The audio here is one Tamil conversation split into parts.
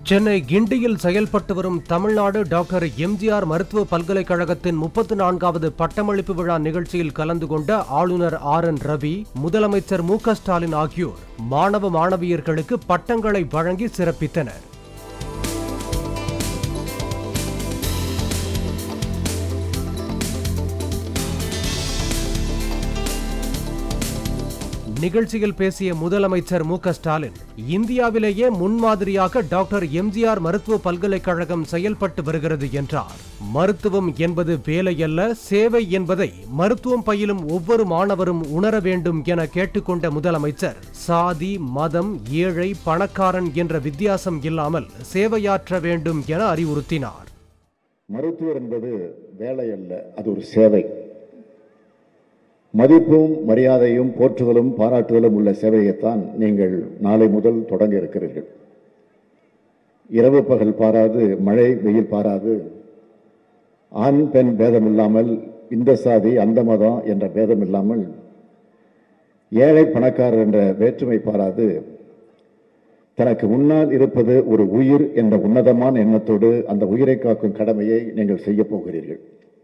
சென்னை கிண்டியில் செயல்பட்டு வரும் தமிழ்நாடு டாக்டர் எம்ஜிஆர் மருத்துவ பல்கலைக்கழகத்தின் முப்பத்து நான்காவது பட்டமளிப்பு விழா நிகழ்ச்சியில் கலந்து கொண்ட ஆளுநர் ஆர் என் ரவி முதலமைச்சர் மு க ஸ்டாலின் ஆகியோர் மாணவ மாணவியர்களுக்கு பட்டங்களை வழங்கி சிறப்பித்தனர் நிகழ்ச்சியில் பேசிய முதலமைச்சர் மு க ஸ்டாலின் இந்தியாவிலேயே முன்மாதிரியாக டாக்டர் எம்ஜிஆர் மருத்துவ பல்கலைக்கழகம் செயல்பட்டு வருகிறது என்றார் மருத்துவம் என்பது வேலையல்ல சேவை என்பதை மருத்துவம் பயிலும் ஒவ்வொரு மாணவரும் உணர வேண்டும் என கேட்டுக்கொண்ட முதலமைச்சர் சாதி மதம் ஏழை பணக்காரன் என்ற வித்தியாசம் இல்லாமல் சேவையாற்ற வேண்டும் என அறிவுறுத்தினார் மருத்துவர் என்பது வேலை அல்ல அது ஒரு சேவை மதிப்பும் மரியாதையும் போற்றுதலும் பாராட்டுதலும் உள்ள சேவையைத்தான் நீங்கள் நாளை முதல் தொடங்க இருக்கிறீர்கள் இரவு பகல் பாராது மழை வெயில் பாராது ஆண் பெண் பேதம் இல்லாமல் இந்த சாதி அந்த மதம் என்ற பேதம் இல்லாமல் ஏழை பணக்காரர் என்ற வேற்றுமை பாராது தனக்கு முன்னால் இருப்பது ஒரு உயிர் என்ற உன்னதமான எண்ணத்தோடு அந்த உயிரை காக்கும் கடமையை நீங்கள் செய்ய போகிறீர்கள்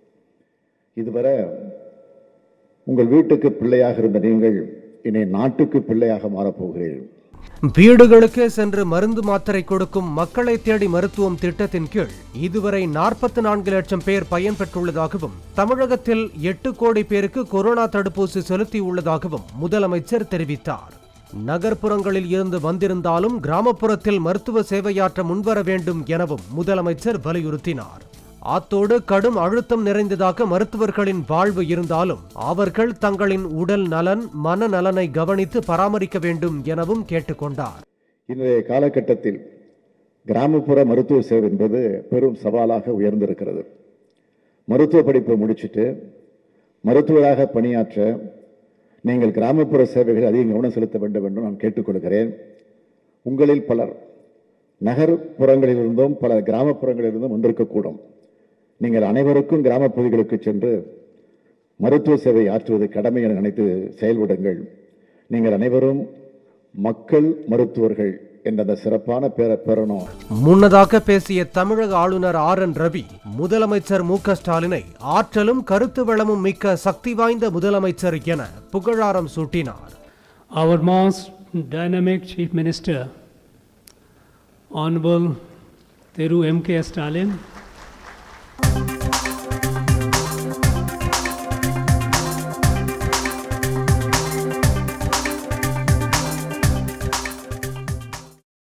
இதுவரை உங்கள் வீட்டுக்கு பிள்ளையாக இருந்த நீங்கள் இனி நாட்டுக்கு பிள்ளையாக மாறப்போகிறீர்கள் வீடுகளுக்கே சென்று மருந்து மாத்திரை கொடுக்கும் மக்களை தேடி மருத்துவம் திட்டத்தின் கீழ் இதுவரை நாற்பத்தி நான்கு லட்சம் பேர் பயன்பெற்றுள்ளதாகவும் தமிழகத்தில் எட்டு கோடி பேருக்கு கொரோனா தடுப்பூசி செலுத்தியுள்ளதாகவும் முதலமைச்சர் தெரிவித்தார் நகர்ப்புறங்களில் இருந்து வந்திருந்தாலும் கிராமப்புறத்தில் மருத்துவ சேவையாற்ற முன்வர வேண்டும் எனவும் முதலமைச்சர் வலியுறுத்தினார் அத்தோடு கடும் அழுத்தம் நிறைந்ததாக மருத்துவர்களின் வாழ்வு இருந்தாலும் அவர்கள் தங்களின் உடல் நலன் மன நலனை கவனித்து பராமரிக்க வேண்டும் எனவும் கேட்டுக்கொண்டார் இன்றைய காலகட்டத்தில் கிராமப்புற மருத்துவ சேவை என்பது பெரும் சவாலாக உயர்ந்திருக்கிறது மருத்துவ படிப்பை முடிச்சுட்டு மருத்துவராக பணியாற்ற நீங்கள் கிராமப்புற சேவைகள் அதிக கவனம் செலுத்த வேண்டும் என்று நான் கேட்டுக்கொள்கிறேன் உங்களில் பலர் நகர்ப்புறங்களிலிருந்தும் பல கிராமப்புறங்களிலிருந்தும் வந்திருக்கக்கூடும் நீங்கள் அனைவருக்கும் கிராமப்பகுதிகளுக்கு சென்று மருத்துவ சேவை ஆற்றுவது கடமை என நினைத்து செயல்படுங்கள் நீங்கள் அனைவரும் மக்கள் மருத்துவர்கள் என்ற அந்த சிறப்பான பேரை பெறணும் முன்னதாக பேசிய தமிழக ஆளுநர் ஆர் என் ரவி முதலமைச்சர் மு க ஸ்டாலினை ஆற்றலும் கருத்து வளமும் மிக்க சக்தி வாய்ந்த முதலமைச்சர் என புகழாரம் சூட்டினார் Our most dynamic Chief Minister, Honorable Teru M.K. Stalin,